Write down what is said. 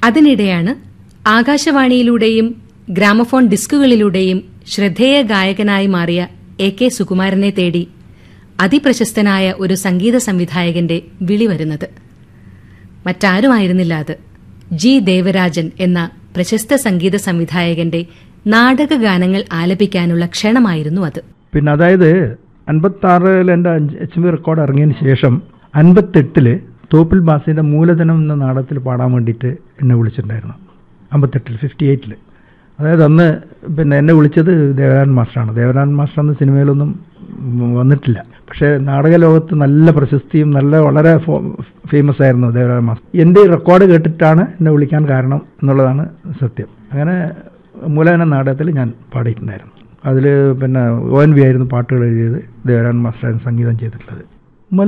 അതിനിടെയാണ് ആകാശവാണിയിലൂടെയും ഗ്രാമഫോൺ ഡിസ്കുകളിലൂടെയും ശ്രദ്ധേയ ഗായകനായി മാറിയ എ കെ സുകുമാരനെ തേടി അതിപ്രശസ്തനായ ഒരു സംഗീത സംവിധായകന്റെ വിളി വരുന്നത് മറ്റാരുമായിരുന്നില്ല അത് ജി ദേവരാജൻ എന്ന പ്രശസ്ത സംഗീത സംവിധായകന്റെ നാടകഗാനങ്ങൾ ആലപിക്കാനുള്ള ക്ഷണമായിരുന്നു അത് പിന്നെ അതായത് അൻപത്തി ആറിൽ എൻ്റെ എച്ച് ബി റെക്കോർഡ് ഇറങ്ങിയതിന് ശേഷം അൻപത്തെട്ടില് തോപ്പിൽ ബാസിന്റെ മൂലധനം എന്ന നാടകത്തിൽ പാടാൻ വേണ്ടിയിട്ട് എന്നെ വിളിച്ചിട്ടുണ്ടായിരുന്നു അമ്പത്തെട്ടിൽ ഫിഫ്റ്റി എയ്റ്റിൽ അതായത് അന്ന് പിന്നെ എന്നെ വിളിച്ചത് ദേവരാൻ മാസ്റ്ററാണ് ദേവരാൻ മാസ്റ്റർ അന്ന് സിനിമയിലൊന്നും ഉം വന്നിട്ടില്ല പക്ഷേ നാടക ലോകത്ത് നല്ല പ്രശസ്തിയും നല്ല വളരെ ഫേമസ് ആയിരുന്നു ദേവരാൻ മാസ്റ്റർ എൻ്റെ ഈ റെക്കോർഡ് കേട്ടിട്ടാണ് എന്നെ വിളിക്കാൻ കാരണം എന്നുള്ളതാണ് സത്യം അങ്ങനെ മൂലധനം നാടകത്തിൽ ഞാൻ പാടിയിട്ടുണ്ടായിരുന്നു അതിൽ പിന്നെ ഒ എൻ വി ആയിരുന്നു പാട്ടുകൾ എഴുതിയത് ദേവരാൻ മാസ്റ്ററായിരുന്നു സംഗീതം ചെയ്തിട്ടുള്ളത്